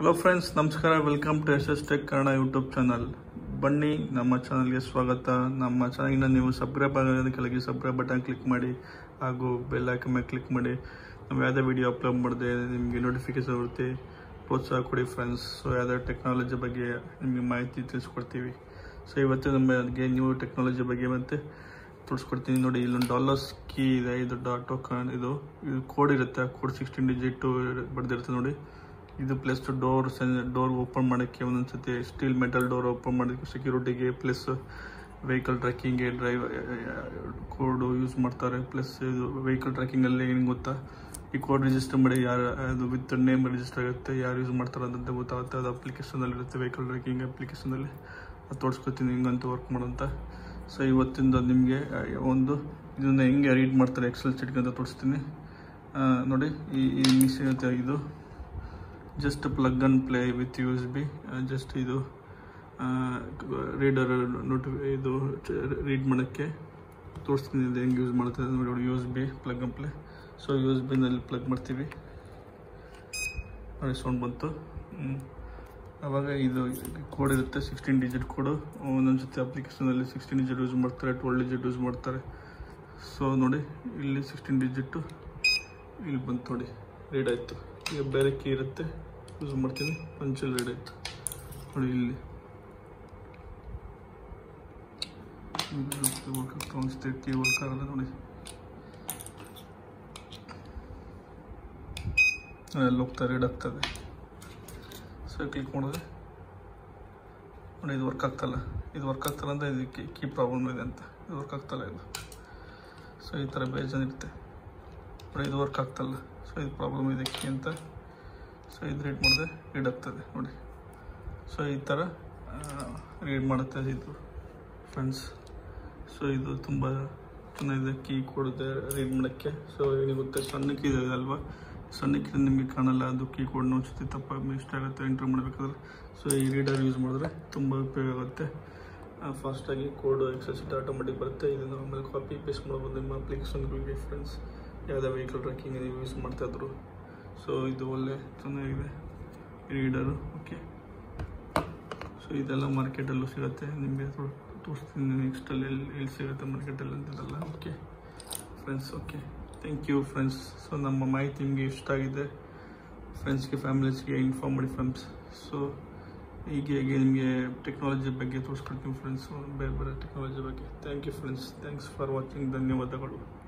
Hello friends ನಮಸ್ಕಾರ welcome to S S tech Kannada YouTube channel ಬನ್ನಿ ನಮ್ಮ ಚಾನಲ್ಗೆ ಸ್ವಾಗತ ನಮ್ಮ ಚಾನಲ್ನ ನೀವು ಸಬ್ಸ್ಕ್ರೈಬ್ ಆಗೋದ್ರ ಕೆಳಗೆ ಸಬ್ಸ್ಕ್ರೈಬ್ ಬಟನ್ ಕ್ಲಿಕ್ ಮಾಡಿ ಹಾಗೂ ಬೆಲ್ ಐಕನ್ ಮೇಲೆ ಕ್ಲಿಕ್ ಮಾಡಿ ನಾವು ಯಾವುದೇ ವಿಡಿಯೋ ಅಪ್ಲೋಡ್ ಮಾಡಿದೆ ನಿಮಗೆ ನೋಟಿಫಿಕೇಶನ್ ಬರುತ್ತೆ ಪ್ರೋತ್ಸಾಹ ಕೊಡಿ ಫ್ರೆಂಡ್ಸ್ ಸೊ ಯಾವುದೇ ಟೆಕ್ನಾಲಜಿ ಬಗ್ಗೆ ನಿಮಗೆ ಮಾಹಿತಿ ತಿಳಿಸ್ಕೊಡ್ತೀವಿ ಸೊ ಇವತ್ತು ನಮಗೆ ನ್ಯೂ ಟೆಕ್ನಾಲಜಿ ಬಗ್ಗೆ ಮತ್ತೆ ತೋರಿಸ್ಕೊಡ್ತೀನಿ ನೋಡಿ ಇಲ್ಲೊಂದು ಡಾಲರ್ಸ್ ಕೀ ಇದೆ ಇದು ಡಾ ಟೋಕನ್ ಇದು ಇದು ಕೋಡ್ ಇರುತ್ತೆ ಕೋಡ್ ಸಿಕ್ಸ್ಟೀನ್ ಡಿಜಿಟ್ ಬರೆದಿರುತ್ತೆ ನೋಡಿ ಇದು ಪ್ಲಸ್ ಡೋರ್ ಡೋರ್ ಓಪನ್ ಮಾಡೋಕ್ಕೆ ಒಂದೊಂದು ಸತಿ ಸ್ಟೀಲ್ ಮೆಟಲ್ ಡೋರ್ ಓಪನ್ ಮಾಡೋಕ್ಕೆ ಸೆಕ್ಯೂರಿಟಿಗೆ ಪ್ಲಸ್ ವೆಹಿಕಲ್ ಟ್ರ್ಯಾಕಿಂಗ್ಗೆ ಡ್ರೈವ್ ಕೋಡು ಯೂಸ್ ಮಾಡ್ತಾರೆ ಪ್ಲಸ್ ಇದು ವೆಹಿಕಲ್ ಟ್ರ್ಯಾಕಿಂಗಲ್ಲಿ ಏನು ಗೊತ್ತಾ ಈ ಕೋಡ್ ರಿಜಿಸ್ಟರ್ ಮಾಡಿ ಯಾರು ಅದು ವಿತ್ ನೇಮ್ ರಿಜಿಸ್ಟರ್ ಆಗುತ್ತೆ ಯಾರು ಯೂಸ್ ಮಾಡ್ತಾರೆ ಅಂತ ಗೊತ್ತಾಗುತ್ತೆ ಅದು ಅಪ್ಲಿಕೇಶನಲ್ಲಿ ಇರುತ್ತೆ ವೆಹಿಕಲ್ ಟ್ರ್ಯಾಕಿಂಗ್ ಅಪ್ಲಿಕೇಶನಲ್ಲಿ ಅದು ತೋರಿಸ್ಕೊತೀನಿ ಹಿಂಗಂತ ವರ್ಕ್ ಮಾಡೋಂತ ಸೊ ಇವತ್ತಿಂದ ನಿಮಗೆ ಒಂದು ಇದನ್ನು ಹೆಂಗೆ ರೀಡ್ ಮಾಡ್ತಾರೆ ಎಕ್ಸೆಲ್ ಶೀಟ್ಗೆ ಅಂತ ತೋರಿಸ್ತೀನಿ ಆ, ನೋಡಿ ಈ ಈ ಮಿಷಿನ್ ಇರುತ್ತೆ ಇದು just plug and play with U S B just ಇದು ರೀಡರ್ ನೋಟಿ ಇದು ರೀಡ್ ಮಾಡೋಕ್ಕೆ ತೋರಿಸ್ತೀನಿ ಇದು ಹೆಂಗೆ ಯೂಸ್ ಮಾಡ್ತಾರೆ ನೋಡಿ U S B plug and play so U S ಬಿನಲ್ಲಿ ಪ್ಲಗ್ ಮಾಡ್ತೀವಿ ನೋಡಿ ಸೌಂಡ್ ಬಂತು ಹ್ಮ್. ಆವಾಗ ಇದು ಕೋಡ್ ಇರುತ್ತೆ ಸಿಕ್ಸ್ಟೀನ್ ಡಿಜಿಟ್ ಕೋಡು ಒಂದೊಂದು ಜೊತೆ ಅಪ್ಲಿಕೇಶನಲ್ಲಿ ಸಿಕ್ಸ್ಟೀನ್ ಡಿಜಿಟ್ ಯೂಸ್ ಮಾಡ್ತಾರೆ ಟ್ವೆಲ್ ಡಿಜಿಟ್ ಯೂಸ್ ಮಾಡ್ತಾರೆ ಸೊ ನೋಡಿ ಇಲ್ಲಿ ಸಿಕ್ಸ್ಟೀನ್ ಡಿಜಿಟ್ಟು ಇಲ್ಲಿ ಬಂತು ನೋಡಿ ರೀಡ್ ಆಯಿತು ಈಗ ಬೇರೆ ಕೀ ಇರುತ್ತೆ ಯೂಸ್ ಮಾಡ್ತೀನಿ ಪಂಚಲ್ಲಿ ರೀಡ್ ಆಯಿತು ನೋಡಿ ಇಲ್ಲಿ ವರ್ಕ್ ಆಗ್ತಾ ಅನಿಸುತ್ತೆ ಕೀ ವರ್ಕ್ ಆಗಲ್ಲ ನೋಡಿ ಅಲ್ಲಿ ಹೋಗ್ತಾ ರೀಡ್ ಆಗ್ತದೆ ಸೊ ಕ್ಲಿಕ್ ಮಾಡಿದ್ರೆ ನೋಡಿ ಇದು ವರ್ಕ್ ಆಗ್ತಲ್ಲ ಇದು ವರ್ಕ್ ಆಗ್ತಲ್ಲ ಅಂದರೆ ಇದಕ್ಕೆ ಕೀ ಪ್ರಾಬ್ಲಮ್ ಇದೆ ಅಂತ ಇದು ವರ್ಕ್ ಆಗ್ತಲ್ಲ ಇದು ಸೊ ಈ ಥರ ಬೇಜಾನ್ ಇರುತ್ತೆ ನೋಡಿ ಇದು ವರ್ಕ್ ಆಗ್ತಲ್ಲ ಸೊ ಇದು ಪ್ರಾಬ್ಲಮ್ ಇದೆ ಕೀ ಅಂತ ಸೊ ಇದು ರೀಡ್ ಮಾಡಿದ್ರೆ ರೀಡ್ ಆಗ್ತದೆ ನೋಡಿ ಸೊ ಈ ಥರ ರೀಡ್ ಮಾಡುತ್ತೆ ಇದು ಫ್ರೆಂಡ್ಸ್ ಸೊ ಇದು ತುಂಬ ಚೆನ್ನಾಗಿದೆ ಕೀ ಕೊಡುತ್ತೆ ರೀಡ್ ಮಾಡೋಕ್ಕೆ ಸೊ ನಿಮಗೆ ಗೊತ್ತೆ ಸಣ್ಣಕ್ಕೆ ಇದೆ ಅಲ್ವಾ ಸಣ್ಣಕ್ಕೆ ನಿಮಗೆ ಕಾಣಲ್ಲ ಅದು ಕೀ ಕೋಡ್ ನೋಡ್ಸುತ್ತೆ ತಪ್ಪ ಇಷ್ಟ ಆಗುತ್ತೆ ಎಂಟ್ರ್ ಮಾಡಬೇಕಾದ್ರೆ ಸೊ ಈ ರೀಡರ್ ಯೂಸ್ ಮಾಡಿದ್ರೆ ತುಂಬ ಉಪಯೋಗ ಆಗುತ್ತೆ ಫಾಸ್ಟಾಗಿ ಕೋಡ್ ಎಕ್ಸೆಸಿಟ್ ಆಟೋಮೆಟಿಕ್ ಬರುತ್ತೆ ಇದನ್ನು ಆಮೇಲೆ ಕಾಪಿ ಪೇಸ್ಟ್ ಮಾಡ್ಬೋದು ನಿಮ್ಮ ಅಪ್ಲಿಕೇಶನ್ಗಳಿಗೆ ಫ್ರೆಂಡ್ಸ್ ಯಾವುದೇ ವೆಹಿಕಲ್ ಟ್ರ್ಯಾಕಿಂಗ್ ನೀವು ಯೂಸ್ ಮಾಡ್ತಾಯಿದ್ರು ಸೊ ಇದು ಒಳ್ಳೆ ಚೆನ್ನಾಗಿದೆ ರೀಡರು ಓಕೆ ಸೊ ಇದೆಲ್ಲ ಮಾರ್ಕೆಟಲ್ಲೂ ಸಿಗುತ್ತೆ ನಿಮಗೆ ತೋರಿಸ್ತೀನಿ ನೆಕ್ಸ್ಟಲ್ಲಿ ಎಲ್ಲಿ ಎಲ್ಲಿ ಸಿಗುತ್ತೆ ಮಾರ್ಕೆಟಲ್ಲಿ ಅಂತಿದೆಲ್ಲ okay friends okay thank you friends so ನಮ್ಮ ಮಾಹಿತಿ ನಿಮಗೆ ಇಷ್ಟ ಆಗಿದೆ ಫ್ರೆಂಡ್ಸ್ಗೆ ಫ್ಯಾಮಿಲೀಸ್ಗೆ ಇನ್ಫಾರ್ಮ್ ಮಾಡಿ ಫ್ರೆಂಡ್ಸ್ ಸೊ ಹೀಗೆ ಹೀಗೆ ನಿಮಗೆ ಟೆಕ್ನಾಲಜಿ ಬಗ್ಗೆ ತೋರಿಸ್ಕೊಡ್ತೀನಿ ಫ್ರೆಂಡ್ಸ್ ಬೇರೆ ಬೇರೆ ಟೆಕ್ನಾಲಜಿ ಬಗ್ಗೆ thank you friends thanks for watching ಧನ್ಯವಾದಗಳು